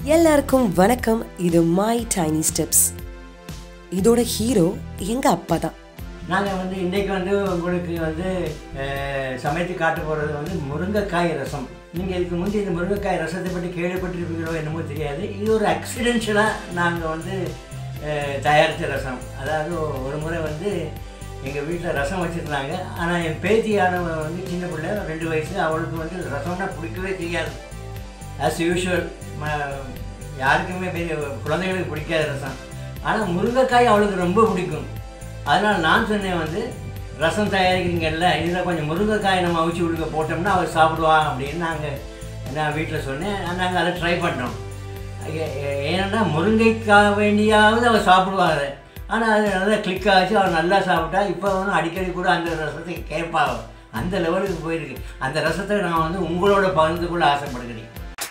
எல்லாருக்கும் வணக்கம் இது மை டைனி ஸ்டெப்ஸ் இதோட ஹீரோ எங்க அப்பா தான் நாங்கள் வந்து இன்றைக்கி வந்து உங்களுக்கு வந்து அஹ், சமைத்து காட்ட போகிறது வந்து முருங்கைக்காய் ரசம் நீங்கள் இதுக்கு முந்தைய இந்த முருங்கைக்காய் ரசத்தை பற்றி கேள்விப்பட்டிருப்பீங்களோ என்னமோ தெரியாது இது ஒரு ஆக்சிடென்ஷனாக நாங்கள் வந்து அஹ், தயாரித்த ரசம் அதாவது ஒரு முறை வந்து எங்கள் வீட்டில் ரசம் வச்சுருந்தாங்க ஆனால் என் பேத்தியானவ வந்து சின்ன பிள்ளை ரெண்டு வயசு அவளுக்கு வந்து ரசம்னா பிடிக்கவே தெரியாது ஆஸ் யூஷுவல் யாருக்குமே பெரிய குழந்தைகளுக்கு பிடிக்காத ரசம் ஆனால் முருங்கைக்காய் அவளுக்கு ரொம்ப பிடிக்கும் அதனால் நான் சொன்னேன் வந்து ரசம் தயாரிக்கிறீங்கல்ல இதில் கொஞ்சம் முருங்கைக்காய் நம்ம அவிச்சு கொடுக்க போட்டோம்னா அவள் சாப்பிடுவா அப்படின்னு நாங்கள் நான் வீட்டில் சொன்னேன் நாங்கள் அதை ட்ரை பண்ணோம் ஏ- ஏ- ஏன்னா முருங்கைக்காய் வேண்டியாவது அவள் சாப்பிடுவா அதை ஆனால் அது நல்லா கிளிக் ஆச்சு அவள் நல்லா சாப்பிட்டா இப்போ வந்து அடிக்கடி கூட அந்த ரசத்தை கேட்பா அவ. அந்த லெவலுக்கு போயிருக்கு அந்த ரசத்தை நான் வந்து உங்களோட பகிர்ந்து கொள்ள ஆசைப்படுகிறேன்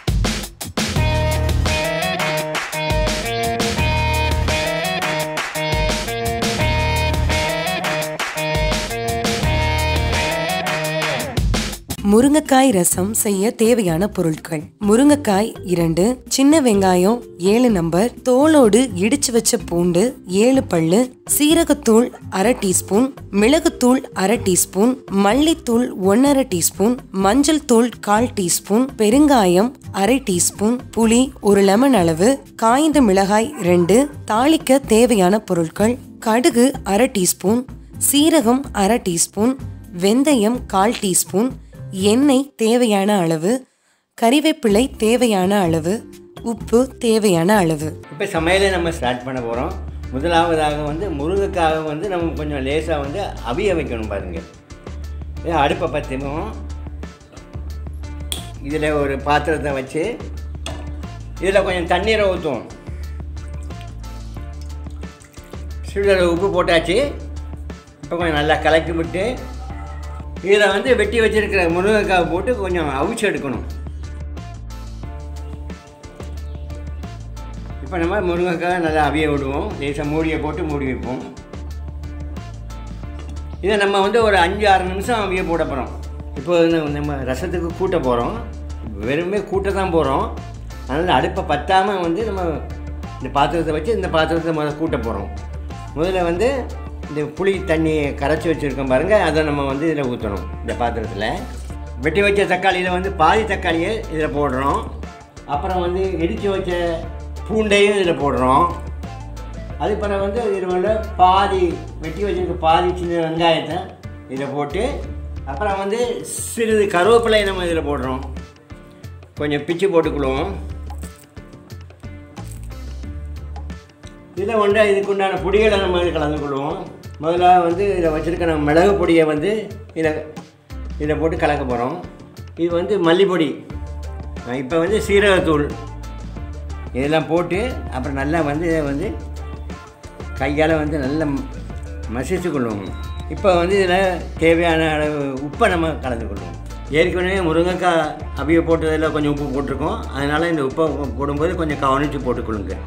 முருங்கைக்காய் ரசம் செய்ய தேவையான பொருட்கள் முருங்கைக்காய் இரண்டு சின்ன வெங்காயம் ஏழு நம்பர் தோலோடு இடிச்சு வச்ச பூண்டு ஏழு பல்லு சீரகத்தூள் அரை டீஸ்பூன் மிளகுத்தூள் அரை டீஸ்பூன் மல்லித்தூள் ஒன்னரை டீஸ்பூன் மஞ்சள் தூள் கால் டீஸ்பூன் பெருங்காயம் அரை டீஸ்பூன் புளி ஒரு லெமன் அளவு காய்ந்த மிளகாய் ரெண்டு தாளிக்க தேவையான பொருட்கள் கடுகு அரை டீஸ்பூன் சீரகம் அரை டீஸ்பூன் வெந்தயம் கால் டீஸ்பூன் எண்ணெய் தேவையான அளவு கறிவேப்பிலை தேவையான அளவு உப்பு தேவையான அளவு இப்போ சமையலை நம்ம ஸ்டார்ட் பண்ண போகிறோம் முதலாவதாக வந்து முருங்கைக்காக வந்து நம்ம கொஞ்சம் லேசாக வந்து அவிய வைக்கணும் பாருங்க இது அடுப்பை பற்றியும் இதில் ஒரு பாத்திரத்தை வச்சு இதில் கொஞ்சம் தண்ணீரை ஊற்றுவோம் சிறிதளவு உப்பு போட்டாச்சு இப்போ கொஞ்சம் நல்லா கலக்கி விட்டு இதில் வந்து வெட்டி வச்சிருக்கிற முருங்கைக்காய் போட்டு கொஞ்சம் அவிச்சு எடுக்கணும் இப்போ நம்ம முருங்கைக்காய் நல்லா அவிய விடுவோம் லேசாக மூடியை போட்டு மூடி வைப்போம் இதை நம்ம வந்து ஒரு அஞ்சு ஆறு நிமிஷம் அவிய போட போகிறோம் இப்போ வந்து நம்ம ரசத்துக்கு கூட்ட போகிறோம் வெறுமே கூட்ட தான் போகிறோம் அதனால் அடுப்பை பத்தாமல் வந்து நம்ம இந்த பாத்திரத்தை வச்சு இந்த பாத்திரத்தை முதல்ல கூட்ட போகிறோம் முதல்ல வந்து இந்த புளி தண்ணியை கரைச்சி வச்சுருக்கோம் பாருங்கள் அதை நம்ம வந்து இதில் ஊற்றணும் இந்த பாத்திரத்தில் வெட்டி வச்ச தக்காளியில் வந்து பாதி தக்காளியை இதில் போடுறோம் அப்புறம் வந்து இடித்து வச்ச பூண்டையும் இதில் போடுறோம் அது பிறகு வந்து இதில் உள்ள பாதி வெட்டி வச்சிருக்க பாதி சின்ன வெங்காயத்தை இதில் போட்டு அப்புறம் வந்து சிறிது கருவேப்பிலை நம்ம இதில் போடுறோம் கொஞ்சம் பிச்சு போட்டுக்குள்ளுவோம் இதில் ஒன்றா இதுக்கு உண்டான பொடிகளை நம்ம இதில் கலந்து கொள்வோம் முதல்ல வந்து இதில் வச்சுருக்க நம்ம மிளகு பொடியை வந்து இதில் இதில் போட்டு கலக்க போகிறோம் இது வந்து மல்லிப்பொடி இப்போ வந்து சீரகத்தூள் இதெல்லாம் போட்டு அப்புறம் நல்லா வந்து இதை வந்து கையால் வந்து நல்லா மசிச்சு கொள்வோம் இப்போ வந்து இதில் தேவையான அளவு உப்பை நம்ம கலந்து கொள்வோம் ஏற்கனவே முருங்கைக்காய் அவிய போட்டதில் கொஞ்சம் உப்பு போட்டிருக்கோம் அதனால் இந்த உப்பை போடும்போது கொஞ்சம் கவனித்து போட்டுக்கொள்ளுங்க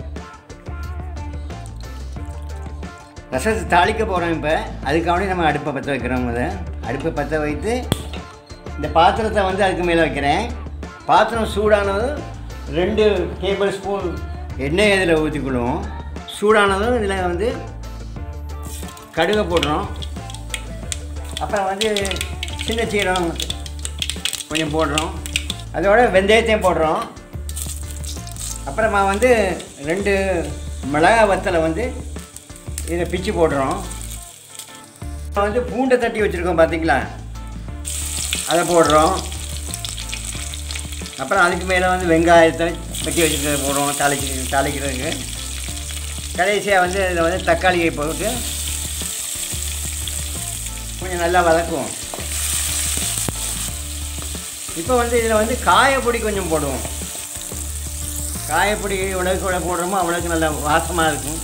ரசத்தை தாளிக்க போகிறோம் இப்போ அதுக்காக நம்ம அடுப்பை பற்ற வைக்கிறோம் முத அடுப்பை பற்ற வைத்து இந்த பாத்திரத்தை வந்து அதுக்கு மேலே வைக்கிறேன் பாத்திரம் சூடானதும் ரெண்டு டேபிள் ஸ்பூன் எண்ணெய் இதில் ஊற்றிக்கொள்வோம் சூடானதும் இதில் வந்து கடுகை போடுறோம் அப்புறம் வந்து சின்ன சீரகம் கொஞ்சம் போடுறோம் அதோட வெந்தயத்தையும் போடுறோம் அப்புறமா வந்து ரெண்டு மிளகா வத்தலை வந்து இதில் பிச்சு போடுறோம் அப்புறம் வந்து பூண்டை தட்டி வச்சுருக்கோம் பார்த்தீங்களா அதை போடுறோம் அப்புறம் அதுக்கு மேலே வந்து வெங்காயத்தை வெட்டி வச்சுருக்கிறத போடுறோம் தாளிக்க தாளிக்கிறதுக்கு கடைசியாக வந்து இதில் வந்து தக்காளியை போட்டு கொஞ்சம் நல்லா வதக்குவோம் இப்போ வந்து இதில் வந்து காயப்பொடி கொஞ்சம் போடுவோம் காயப்பொடி எவ்வளோக்கு எவ்வளோ போடுறோமோ அவ்வளோக்கு நல்லா வாசமாக இருக்கும்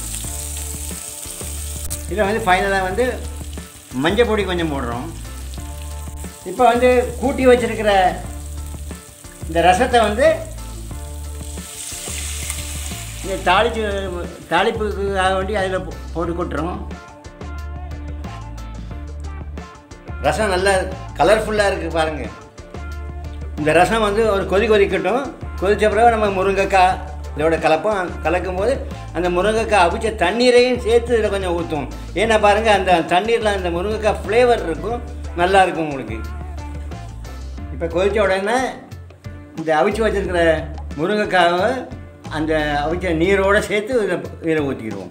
இதில் வந்து ஃபைனலாக வந்து மஞ்சள் பொடி கொஞ்சம் போடுறோம் இப்போ வந்து கூட்டி வச்சிருக்கிற இந்த ரசத்தை வந்து இந்த தாளிச்சு தாளிப்புக்காக வேண்டி அதில் போ- போட்டு கொட்டுறோம் ரசம் நல்லா கலர்ஃபுல்லாக இருக்குது பாருங்கள் இந்த ரசம் வந்து ஒரு கொதி கொதிக்கட்டும் கொதிச்ச பிறகு நம்ம முருங்கைக்காய் இதோட கலப்போம் கலக்கும் போது அந்த முருங்கைக்காய் அவிச்ச தண்ணீரையும் சேர்த்து இதில் கொஞ்சம் ஊற்றும் ஏன்னா பாருங்கள் அந்த தண்ணீரில் அந்த முருங்கைக்காய் ஃப்ளேவர் இருக்கும் நல்லா இருக்கும் உங்களுக்கு இப்போ கொதிச்ச உடனே இந்த அவிச்சு வச்சிருக்கிற முருங்கைக்காவை அந்த அவிச்ச நீரோடு சேர்த்து இதில் இதில் ஊற்றிடுவோம்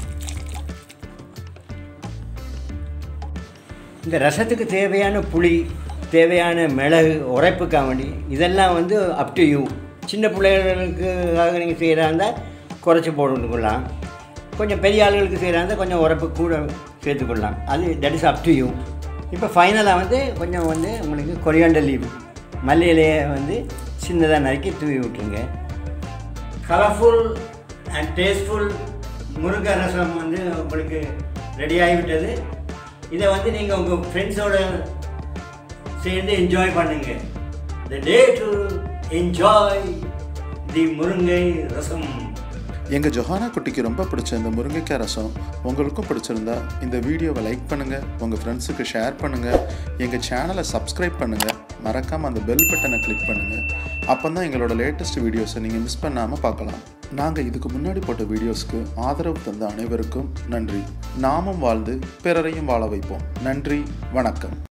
இந்த ரசத்துக்கு தேவையான புளி தேவையான மிளகு உரைப்புக்காக வேண்டி இதெல்லாம் வந்து அப் டு யூ சின்ன பிள்ளைகளுக்காக நீங்கள் செய்கிறா இருந்தால் குறைச்சி போட்டுக்கொள்ளலாம் கொஞ்சம் பெரிய ஆளுகளுக்கு செய்கிறா இருந்தால் கொஞ்சம் உரைப்பு கூட சேர்த்துக்கொள்ளலாம் அது that is up to you இப்போ ஃபைனலாக வந்து கொஞ்சம் வந்து உங்களுக்கு கொரியாண்டர் லீவ் மல்லி இலையை வந்து சின்னதாக நறுக்கி தூவி விட்டுருங்க கலர்ஃபுல் அண்ட் டேஸ்ட்ஃபுல் முருங்கை ரசம் வந்து உங்களுக்கு ரெடி ஆகிவிட்டது இதை வந்து நீங்கள் உங்கள் ஃப்ரெண்ட்ஸோட சேர்ந்து என்ஜாய் பண்ணுங்க த டே டு என்ஜாய் தி முருங்கை ரசம் எங்கள் ஜொஹானா குட்டிக்கு ரொம்ப பிடிச்ச இந்த முருங்கைக்காய் ரசம் உங்களுக்கும் பிடிச்சிருந்தா இந்த வீடியோவை லைக் பண்ணுங்கள் உங்கள் ஃப்ரெண்ட்ஸுக்கு ஷேர் பண்ணுங்கள் எங்கள் சேனலை சப்ஸ்கிரைப் பண்ணுங்கள் மறக்காமல் அந்த பெல் பட்டனை கிளிக் பண்ணுங்கள் அப்போ தான் எங்களோட லேட்டஸ்ட் வீடியோஸை நீங்கள் மிஸ் பண்ணாமல் பார்க்கலாம் நாங்கள் இதுக்கு முன்னாடி போட்ட வீடியோஸ்க்கு ஆதரவு தந்த அனைவருக்கும் நன்றி நாமும் வாழ்ந்து பிறரையும் வாழ வைப்போம் நன்றி வணக்கம்